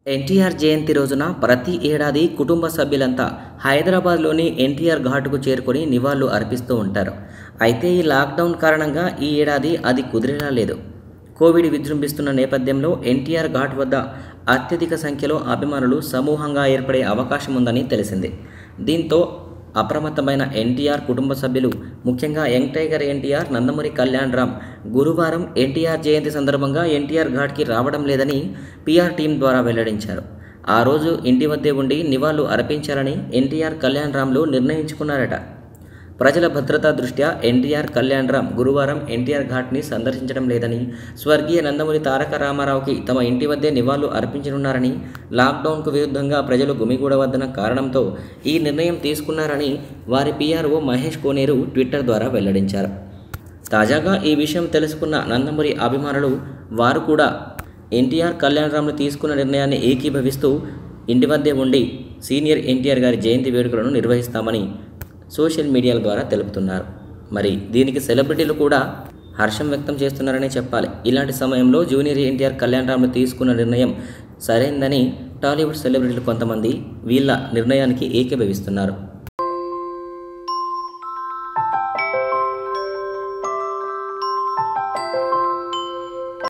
ఎన్టీఆర్ జయంతి రోజున ప్రతి ఏడాది కుటుంబ సభ్యులంతా హైదరాబాద్లోని ఎన్టీఆర్ ఘాటుకు చేరుకొని నివాళులు అర్పిస్తూ ఉంటారు అయితే ఈ లాక్డౌన్ కారణంగా ఈ ఏడాది అది కుదిరేలా లేదు కోవిడ్ విజృంభిస్తున్న నేపథ్యంలో ఎన్టీఆర్ ఘాట్ వద్ద అత్యధిక సంఖ్యలో అభిమానులు సమూహంగా ఏర్పడే అవకాశం ఉందని తెలిసింది దీంతో అప్రమత్తమైన ఎన్టీఆర్ కుటుంబ సభ్యులు ముఖ్యంగా యంగ్ టైగర్ ఎన్టీఆర్ నందమూరి కళ్యాణ్ రామ్ గురువారం ఎన్టీఆర్ జయంతి సందర్భంగా ఎన్టీఆర్ ఘాట్కి రావడం లేదని పీఆర్ టీం ద్వారా వెల్లడించారు ఆ రోజు ఇంటి వద్దే ఉండి నివాళులు అర్పించాలని ఎన్టీఆర్ కళ్యాణ్ రామ్లు నిర్ణయించుకున్నారట ప్రజల భద్రతా దృష్ట్యా ఎన్టీఆర్ కళ్యాణ్ రామ్ గురువారం ఎన్టీఆర్ ఘాట్ని సందర్శించడం లేదని స్వర్గీయ నందమూరి తారక రామారావుకి తమ ఇంటి వద్దే నివాళులు అర్పించనున్నారని లాక్డౌన్కు విరుద్ధంగా ప్రజలు గుమిగూడవద్దన్న కారణంతో ఈ నిర్ణయం తీసుకున్నారని వారి పీఆర్ఓ మహేష్ కోనేరు ట్విట్టర్ ద్వారా వెల్లడించారు తాజాగా ఈ విషయం తెలుసుకున్న నందమూరి అభిమానులు వారు కూడా ఎన్టీఆర్ కళ్యాణ్ రామ్ను తీసుకున్న నిర్ణయాన్ని ఏకీభవిస్తూ ఇంటి వద్దే ఉండి సీనియర్ ఎన్టీఆర్ గారి జయంతి వేడుకలను నిర్వహిస్తామని సోషల్ మీడియాల ద్వారా తెలుపుతున్నారు మరి దీనికి సెలబ్రిటీలు కూడా హర్షం వ్యక్తం చేస్తున్నారనే చెప్పాలి ఇలాంటి సమయంలో జూనియర్ ఎన్టీఆర్ కళ్యాణ్ రామ్ను తీసుకున్న నిర్ణయం సరైందని టాలీవుడ్ సెలబ్రిటీలు కొంతమంది వీళ్ళ నిర్ణయానికి ఏకీభవిస్తున్నారు